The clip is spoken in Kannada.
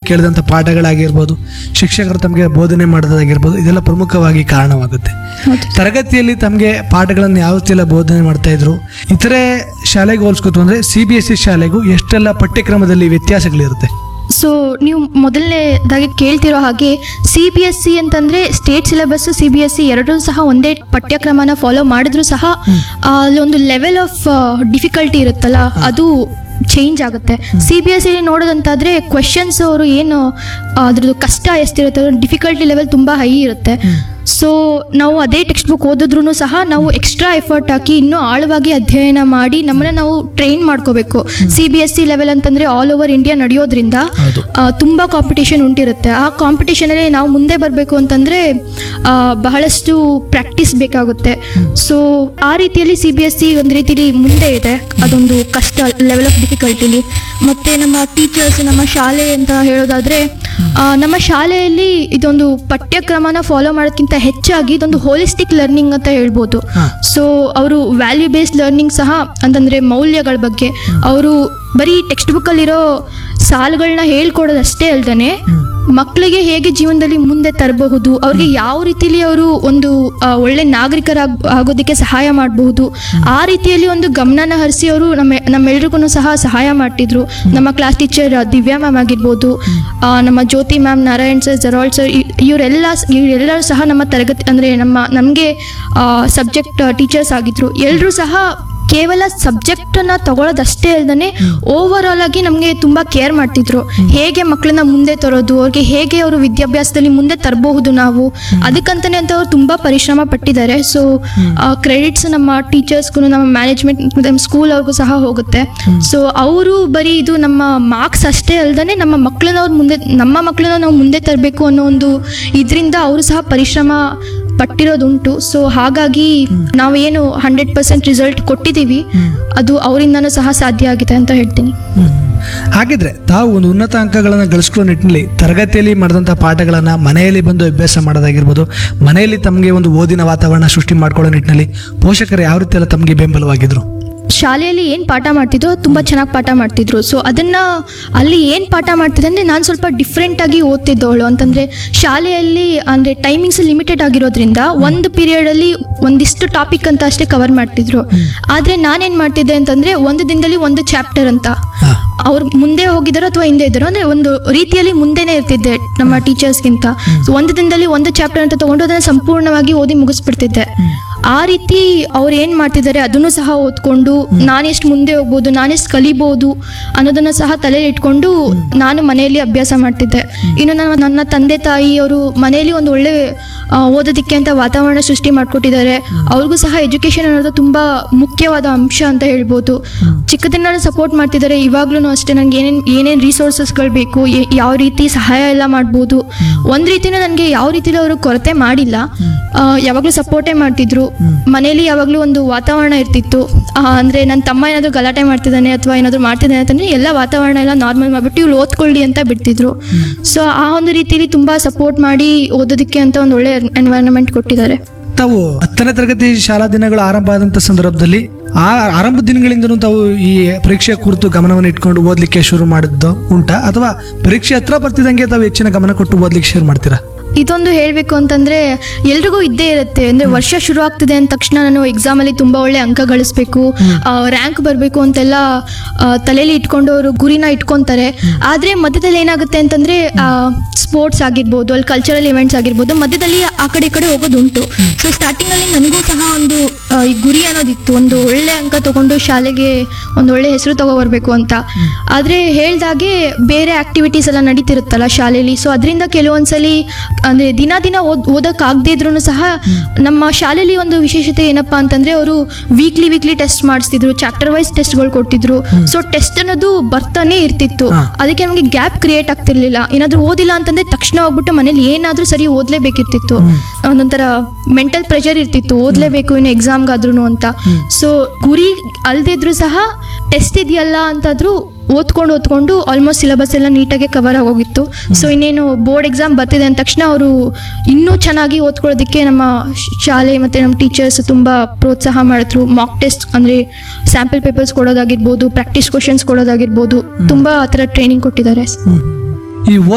ಕೇಳಿದಂಥ ಪಾಠಗಳಾಗಿರ್ಬೋದು ಶಿಕ್ಷಕರು ತಮಗೆ ಬೋಧನೆ ಮಾಡೋದಾಗಿರ್ಬೋದು ಇದೆಲ್ಲ ಪ್ರಮುಖವಾಗಿ ಕಾರಣವಾಗುತ್ತೆ ಹೌದು ತರಗತಿಯಲ್ಲಿ ತಮಗೆ ಪಾಠಗಳನ್ನು ಯಾವ ರೀತಿ ಎಲ್ಲ ಬೋಧನೆ ಮಾಡ್ತಾ ಇದ್ರು ಇತರೆ ಶಾಲೆಗೆ ಹೋಲಿಸ್ಕೊತು ಅಂದರೆ ಸಿ ಬಿ ಎಸ್ ಸಿ ಶಾಲೆಗೂ ಎಷ್ಟೆಲ್ಲ ಪಠ್ಯಕ್ರಮದಲ್ಲಿ ವ್ಯತ್ಯಾಸಗಳಿರುತ್ತೆ ಸೊ ನೀವು ಮೊದಲನೇದಾಗಿ ಕೇಳ್ತಿರೋ ಹಾಗೆ ಸಿ ಬಿ ಎಸ್ ಸಿ ಅಂತಂದ್ರೆ state syllabus C B S C ಎರಡೂ ಸಹ ಒಂದೇ ಪಠ್ಯಕ್ರಮನ ಫಾಲೋ ಮಾಡಿದ್ರು ಸಹ ಆ, ಅಲ್ಲೊಂದು ಲೆವೆಲ್ ಆಫ್ ಡಿಫಿಕಲ್ಟಿ ಇರುತ್ತಲ್ಲ ಅದು ಚೇಂಜ್ ಆಗುತ್ತೆ ಸಿ ಬಿ ಎಸ್ ಸಿ ನೋಡೋದಂತಾದ್ರೆ ಕ್ವೆಶನ್ಸ್ ಅವರು ಏನು ಆ, ಅದ್ರದ್ದು ಕಷ್ಟ ಎಷ್ಟಿರುತ್ತೆ ಡಿಫಿಕಲ್ಟಿ ಲೆವೆಲ್ ತುಂಬ ಹೈ ಇರುತ್ತೆ ಸೊ ನಾವು ಅದೇ ಟೆಕ್ಸ್ಟ್ ಬುಕ್ ಓದಿದ್ರು ಸಹ ನಾವು ಎಕ್ಸ್ಟ್ರಾ ಎಫರ್ಟ್ ಹಾಕಿ ಇನ್ನೂ ಆಳವಾಗಿ ಅಧ್ಯಯನ ಮಾಡಿ ನಮ್ಮನ್ನ ನಾವು ಟ್ರೈನ್ ಮಾಡ್ಕೋಬೇಕು C B S C level ಅಂತಂದ್ರೆ ಆಲ್ ಓವರ್ ಇಂಡಿಯಾ ನಡೆಯೋದ್ರಿಂದ ಹೌದು. ಆ, ತುಂಬಾ ಕಾಂಪಿಟೇಷನ್ ಉಂಟಿರುತ್ತೆ ಆ ಕಾಂಪಿಟೇಷನಲ್ಲಿ ನಾವು ಮುಂದೆ ಬರಬೇಕು ಅಂತಂದ್ರೆ ಆ, ಬಹಳಷ್ಟು ಪ್ರಾಕ್ಟೀಸ್ ಬೇಕಾಗುತ್ತೆ ಸೊ ಆ ರೀತಿಯಲ್ಲಿ ಸಿ ಬಿ ಎಸ್ ಸಿ ಒಂದು ರೀತಿಲಿ ಮುಂದೆ ಇದೆ ಅದೊಂದು ಕಷ್ಟ ಲೆವೆಲ್ ಆಫ್ ಡಿಫಿಕಲ್ಟಿಲಿ ಮತ್ತೆ ನಮ್ಮ ಟೀಚರ್ಸ್ ನಮ್ಮ ಶಾಲೆ ಅಂತ ಹೇಳೋದಾದ್ರೆ ಆ, ನಮ್ಮ ಶಾಲೆಯಲ್ಲಿ ಇದೊಂದು ಪಠ್ಯಕ್ರಮನ ಫಾಲೋ ಮಾಡೋದಕ್ಕಿಂತ ಹೆಚ್ಚಾಗಿ ಇದೊಂದು ಹೋಲಿಸ್ಟಿಕ್ ಲರ್ನಿಂಗ್ ಅಂತ ಹೇಳ್ಬೋದು ಹಾ. ಸೊ ಅವರು ವ್ಯಾಲ್ಯೂ ಬೇಸ್ಡ್ ಲರ್ನಿಂಗ್ ಸಹ ಅಂತಂದ್ರೆ ಮೌಲ್ಯಗಳ ಬಗ್ಗೆ ಅವರು ಬರೀ ಟೆಕ್ಸ್ಟ್ ಬುಕ್ಕಲ್ಲಿರೋ ಸಾಲುಗಳನ್ನ ಹೇಳ್ಕೊಡೋದಷ್ಟೇ ಅಲ್ದೇ ಮಕ್ಕಳಿಗೆ ಹೇಗೆ ಜೀವನದಲ್ಲಿ ಮುಂದೆ ತರಬಹುದು ಅವ್ರಿಗೆ ಯಾವ ರೀತಿಲಿ ಅವರು ಒಂದು ಆ, ಒಳ್ಳೆ ನಾಗರಿಕರಾಗ್ ಆಗೋದಕ್ಕೆ ಸಹಾಯ ಮಾಡಬಹುದು ಆ ರೀತಿಯಲ್ಲಿ ಒಂದು ಗಮನನ ಹರಿಸಿ ಅವರು ನಮ್ಮ ನಮ್ಮೆಲ್ರಿಗೂ ಸಹ ಸಹಾಯ ಮಾಡ್ತಿದ್ರು ನಮ್ಮ ಕ್ಲಾಸ್ ಟೀಚರ್ ದಿವ್ಯಾ ಮ್ಯಾಮ್ ಆಗಿರ್ಬೋದು ಆ, ನಮ್ಮ Jyothi ma'am Narayan sir Jaral sir ಇವರೆಲ್ಲ ಇವರೆಲ್ಲರೂ ಸಹ ನಮ್ಮ ತರಗತಿ ಅಂದರೆ ನಮ್ಮ ನಮಗೆ ಸಬ್ಜೆಕ್ಟ್ ಟೀಚರ್ಸ್ ಆಗಿದ್ರು ಎಲ್ಲರೂ ಸಹ ಕೇವಲ ಸಬ್ಜೆಕ್ಟನ್ನ ತಗೊಳ್ಳೋದಷ್ಟೇ ಅಲ್ದೇ ಓವರ್ ಆಲ್ ಆಗಿ ನಮಗೆ ತುಂಬ ಕೇರ್ ಮಾಡ್ತಿದ್ರು ಹೇಗೆ ಮಕ್ಕಳನ್ನ ಮುಂದೆ ತರೋದು ಅವ್ರಿಗೆ ಹೇಗೆ ಅವರು ವಿದ್ಯಾಭ್ಯಾಸದಲ್ಲಿ ಮುಂದೆ ತರಬಹುದು ನಾವು ಅದಕ್ಕಂತಾನೆ ಅಂತ ಅವ್ರು ತುಂಬ ಪರಿಶ್ರಮ ಪಟ್ಟಿದ್ದಾರೆ ಸೊ ಕ್ರೆಡಿಟ್ಸ್ ನಮ್ಮ ಟೀಚರ್ಸ್ಗೂ ನಮ್ಮ ಮ್ಯಾನೇಜ್ಮೆಂಟ್ ನಮ್ಮ ಸ್ಕೂಲ್ ಅವ್ರಿಗೂ ಸಹ ಹೋಗುತ್ತೆ ಸೊ ಅವರು ಬರೀ ಇದು ನಮ್ಮ ಮಾರ್ಕ್ಸ್ ಅಷ್ಟೇ ಅಲ್ದೇ ನಮ್ಮ ಮಕ್ಕಳನ್ನ ಅವ್ರು ಮುಂದೆ ನಮ್ಮ ಮಕ್ಕಳನ್ನ ನಾವು ಮುಂದೆ ತರಬೇಕು ಅನ್ನೋ ಒಂದು ಇದರಿಂದ ಅವರು ಸಹ ಪರಿಶ್ರಮ ಪಟ್ಟಿರೋದುಂಟು ಸೊ ಹಾಗಾಗಿ ನಾವೇನು ಹಂಡ್ರೆಡ್ ಪರ್ಸೆಂಟ್ ರಿಸಲ್ಟ್ ಕೊಟ್ಟಿದ್ದೀವಿ ಅದು ಅವರಿಂದನೂ ಸಹ ಸಾಧ್ಯ ಆಗಿದೆ ಅಂತ ಹೇಳ್ತೀನಿ ಹ್ಮ್. ಹಾಗಿದ್ರೆ ತಾವು ಒಂದು ಉನ್ನತ ಅಂಕಗಳನ್ನು ಗಳಿಸ್ಕೊಳ್ಳೋ ನಿಟ್ಟಿನಲ್ಲಿ ತರಗತಿಯಲ್ಲಿ ಮಾಡಿದಂಥ ಪಾಠಗಳನ್ನು ಮನೆಯಲ್ಲಿ ಬಂದು ಅಭ್ಯಾಸ ಮಾಡೋದಾಗಿರ್ಬೋದು ಮನೆಯಲ್ಲಿ ತಮಗೆ ಒಂದು ಓದಿನ ವಾತಾವರಣ ಸೃಷ್ಟಿ ಮಾಡ್ಕೊಳ್ಳೋ ನಿಟ್ಟಿನಲ್ಲಿ ಪೋಷಕರು ಯಾವ ರೀತಿ ಎಲ್ಲ ತಮಗೆ ಬೆಂಬಲವಾಗಿದ್ರು ಶಾಲೆಯಲ್ಲಿ ಏನು ಪಾಠ ಮಾಡ್ತಿದ್ದೋ ತುಂಬ ಚೆನ್ನಾಗಿ ಪಾಠ ಮಾಡ್ತಿದ್ರು ಸೊ ಅದನ್ನ ಅಲ್ಲಿ ಏನು ಪಾಠ ಮಾಡ್ತಿದ್ದೆ ಅಂದರೆ ನಾನು ಸ್ವಲ್ಪ ಡಿಫ್ರೆಂಟ್ ಆಗಿ ಓದ್ತಿದ್ದವಳು ಅಂತಂದರೆ ಶಾಲೆಯಲ್ಲಿ ಅಂದರೆ ಟೈಮಿಂಗ್ಸ್ ಲಿಮಿಟೆಡ್ ಆಗಿರೋದ್ರಿಂದ ಒಂದು ಪೀರಿಯಡಲ್ಲಿ ಒಂದಿಷ್ಟು ಟಾಪಿಕ್ ಅಂತ ಅಷ್ಟೇ ಕವರ್ ಮಾಡ್ತಿದ್ರು ಆದರೆ ನಾನೇನು ಮಾಡ್ತಿದ್ದೆ ಅಂತಂದರೆ ಒಂದು ದಿನದಲ್ಲಿ ಒಂದು ಚಾಪ್ಟರ್ ಅಂತ ಹಾ. ಅವ್ರು ಮುಂದೆ ಹೋಗಿದ್ದಾರೋ ಅಥವಾ ಹಿಂದೆ ಇದ್ದಾರೋ ಅಂದ್ರೆ ಒಂದು ರೀತಿಯಲ್ಲಿ ಮುಂದೆನೇ ಇರ್ತಿದ್ದೆ ನಮ್ಮ ಟೀಚರ್ಸ್ಗಿಂತ ಸೊ ಒಂದು ದಿನದಲ್ಲಿ ಒಂದು ಚಾಪ್ಟರ್ ಅಂತ ತಗೊಂಡು ಅದನ್ನ ಸಂಪೂರ್ಣವಾಗಿ ಓದಿ ಮುಗಿಸ್ಬಿಡ್ತಿದ್ದೆ ಆ ರೀತಿ ಅವ್ರು ಏನ್ ಮಾಡ್ತಿದ್ದಾರೆ ಅದನ್ನು ಸಹ ಓದ್ಕೊಂಡು ನಾನೆಷ್ಟು ಮುಂದೆ ಹೋಗ್ಬೋದು ನಾನೆಷ್ಟು ಕಲಿಬೋದು ಅನ್ನೋದನ್ನ ಸಹ ತಲೆಯಲ್ಲಿ ಇಟ್ಕೊಂಡು ನಾನು ಮನೆಯಲ್ಲಿ ಅಭ್ಯಾಸ ಮಾಡ್ತಿದ್ದೆ ಇನ್ನು ನನ್ನ ನನ್ನ ತಂದೆ ತಾಯಿ ಅವರು ಮನೆಯಲ್ಲಿ ಒಂದು ಒಳ್ಳೆ ಆ, ಓದೋದಕ್ಕೆ ಅಂತ ವಾತಾವರಣ ಸೃಷ್ಟಿ ಮಾಡಿಕೊಟ್ಟಿದ್ದಾರೆ ಅವ್ರಿಗೂ ಸಹ ಎಜುಕೇಶನ್ ಅನ್ನೋದು ತುಂಬಾ ಮುಖ್ಯವಾದ ಅಂಶ ಅಂತ ಹೇಳ್ಬೋದು ಚಿಕ್ಕದಿಂದ ಸಪೋರ್ಟ್ ಮಾಡ್ತಿದ್ದಾರೆ ಇವಾಗ್ಲೂ ಅಷ್ಟೇ ನನಗೆ ಏನೇನು ಏನೇನು ರಿಸೋರ್ಸಸ್ಗಳು ಬೇಕು ಏ- ಯಾವ ರೀತಿ ಸಹಾಯ ಎಲ್ಲ ಮಾಡ್ಬೋದು ಒಂದು ರೀತಿನ ನನಗೆ ಯಾವ ರೀತಿಲಿ ಅವರು ಕೊರತೆ ಮಾಡಿಲ್ಲ ಆ, ಯಾವಾಗಲೂ ಸಪೋರ್ಟೇ ಮಾಡ್ತಿದ್ರು ಮನೇಲಿ ಯಾವಾಗಲೂ ಒಂದು ವಾತಾವರಣ ಇರ್ತಿತ್ತು ಆ, ಅಂದ್ರೆ ನನ್ನ ತಮ್ಮ ಏನಾದರೂ ಗಲಾಟೆ ಮಾಡ್ತಿದ್ದಾನೆ ಅಥವಾ ಏನಾದರೂ ಮಾಡ್ತಿದ್ದಾನೆ ಅಂತಂದ್ರೆ ಎಲ್ಲ ವಾತಾವರಣ ಎಲ್ಲ ನಾರ್ಮಲ್ ಮಾಡಿಬಿಟ್ಟು ಇವ್ರು ಓದ್ಕೊಳ್ಳಿ ಅಂತ ಬಿಡ್ತಿದ್ರು ಸೊ ಆ ಒಂದು ರೀತಿಲಿ ತುಂಬಾ ಸಪೋರ್ಟ್ ಮಾಡಿ ಓದೋದಕ್ಕೆ ಅಂತ ಒಂದು ಒಳ್ಳೆ ಎನ್ವೈರನ್ಮೆಂಟ್ ಕೊಟ್ಟಿದ್ದಾರೆ ತಾವು ಹತ್ತನೇ ತರಗತಿ ಶಾಲಾ ದಿನಗಳು ಆರಂಭ ಆದಂಥ ಸಂದರ್ಭದಲ್ಲಿ ಆ ಆರಂಭ ದಿನಗಳಿಂದನೂ ತಾವು ಈ ಪರೀಕ್ಷೆ ಕುರಿತು ಗಮನವನ್ನು ಇಟ್ಕೊಂಡು ಓದಲಿಕ್ಕೆ ಶುರು ಮಾಡಿದ್ದು ಉಂಟಾ ಅಥವಾ ಪರೀಕ್ಷೆ ಹತ್ರ ಬರ್ತಿದ್ದಂಗೆ ತಾವು ಹೆಚ್ಚಿನ ಗಮನ ಕೊಟ್ಟು ಓದಲಿಕ್ಕೆ ಶುರು ಮಾಡ್ತೀರಾ ಇದೊಂದು ಹೇಳಬೇಕು ಅಂತಂದ್ರೆ ಎಲ್ರಿಗೂ ಇದ್ದೇ ಇರುತ್ತೆ ಅಂದ್ರೆ ವರ್ಷ ಶುರು ಆಗ್ತಿದೆ ಅಂದ ತಕ್ಷಣ ನಾನು ಎಕ್ಸಾಮ್ ಅಲ್ಲಿ ತುಂಬಾ ಒಳ್ಳೆ ಅಂಕ ಗಳಿಸ್ಬೇಕು ರ್ಯಾಂಕ್ ಬರಬೇಕು ಅಂತೆಲ್ಲ ಆ, ತಲೆಯಲ್ಲಿ ಇಟ್ಕೊಂಡು ಅವರು ಗುರಿನ ಇಟ್ಕೊಂತಾರೆ ಆದ್ರೆ ಮಧ್ಯದಲ್ಲಿ ಏನಾಗುತ್ತೆ ಅಂತಂದ್ರೆ ಸ್ಪೋರ್ಟ್ಸ್ ಆಗಿರ್ಬೋದು ಅಲ್ಲಿ ಕಲ್ಚರಲ್ ಇವೆಂಟ್ಸ್ ಆಗಿರ್ಬೋದು ಮಧ್ಯದಲ್ಲಿ ಆ ಕಡೆ ಈ ಕಡೆ ಹೋಗೋದುಂಟು ಸೊ ಸ್ಟಾರ್ಟಿಂಗ್ ಅಲ್ಲಿ ನನಗೂ ಸಹ ಒಂದು ಆ, ಈ ಗುರಿ ಅನ್ನೋದಿತ್ತು ಒಂದು ಒಳ್ಳೆ ಅಂಕ ತಗೊಂಡು ಶಾಲೆಗೆ ಒಂದು ಒಳ್ಳೆ ಹೆಸರು ತಗೋಬರ್ಬೇಕು ಅಂತ ಆದ್ರೆ ಹೇಳ್ದಾಗೆ ಬೇರೆ ಆಕ್ಟಿವಿಟೀಸ್ ಎಲ್ಲ ನಡೀತಿರುತ್ತಲ್ಲ ಶಾಲೆಯಲ್ಲಿ ಸೊ ಅದರಿಂದ ಕೆಲವೊಂದ್ಸಲಿ ಅಂದ್ರೆ ದಿನ ದಿನ ಓದ್ ಓದಕ್ಕಾಗದೇ ಇದ್ರೂ ಸಹ ನಮ್ಮ ಶಾಲೆಯಲ್ಲಿ ಒಂದು ವಿಶೇಷತೆ ಏನಪ್ಪಾ ಅಂತಂದ್ರೆ ಅವರು ವೀಕ್ಲಿ ವೀಕ್ಲಿ ಟೆಸ್ಟ್ ಮಾಡಿಸ್ತಿದ್ರು ಚಾಪ್ಟರ್ ವೈಸ್ ಟೆಸ್ಟ್ಗಳು ಕೊಟ್ಟಿದ್ರು ಸೊ ಟೆಸ್ಟ್ ಅನ್ನೋದು ಬರ್ತಾನೆ ಇರ್ತಿತ್ತು ಹಾ. ಅದಕ್ಕೆ ನಮಗೆ ಗ್ಯಾಪ್ ಕ್ರಿಯೇಟ್ ಆಗ್ತಿರ್ಲಿಲ್ಲ ಏನಾದ್ರೂ ಓದಿಲ್ಲ ಅಂತಂದ್ರೆ ತಕ್ಷಣ ಹೋಗ್ಬಿಟ್ಟು ಮನೇಲಿ ಏನಾದ್ರೂ ಸರಿ ಓದ್ಲೇಬೇಕಿರ್ತಿತ್ತು ಒಂದೊಂಥರ ಮೆಂಟಲ್ ಪ್ರೆಷರ್ ಇರ್ತಿತ್ತು ಓದ್ಲೇಬೇಕು ಇನ್ನು ಎಕ್ಸಾಮ್ಗಾದ್ರೂ ಅಂತ ಸೊ ಗುರಿ ಅಲ್ದಿದ್ರು ಸಹ ಟೆಸ್ಟ್ ಇದೆಯಲ್ಲ ಅಂತಾದ್ರೂ ಓದ್ಕೊಂಡು ಓದ್ಕೊಂಡು ಆಲ್ಮೋಸ್ಟ್ ಸಿಲೆಬಸ್ ಎಲ್ಲ ನೀಟಾಗಿ ಕವರ್ ಆಗೋಗಿತ್ತು ಸೊ ಇನ್ನೇನು ಬೋರ್ಡ್ ಎಕ್ಸಾಮ್ ಬರ್ತಿದೆ ಅಂದ ತಕ್ಷಣ ಅವರು ಇನ್ನೂ ಚೆನ್ನಾಗಿ ಓದ್ಕೊಳ್ಳೋದಕ್ಕೆ ನಮ್ಮ ಶ್- ಶಾಲೆ ಮತ್ತು ನಮ್ಮ ಟೀಚರ್ಸ್ ತುಂಬ ಪ್ರೋತ್ಸಾಹ ಮಾಡಿದ್ರು ಮಾಕ್ ಟೆಸ್ಟ್ ಅಂದರೆ ಸ್ಯಾಂಪಲ್ ಪೇಪರ್ಸ್ ಕೊಡೋದಾಗಿರ್ಬೋದು ಪ್ರಾಕ್ಟೀಸ್ ಕ್ವಶನ್ಸ್ ಕೊಡೋದಾಗಿರ್ಬೋದು ತುಂಬ ಆ ಥರ ಟ್ರೈನಿಂಗ್ ಕೊಟ್ಟಿದ್ದಾರೆ ಈ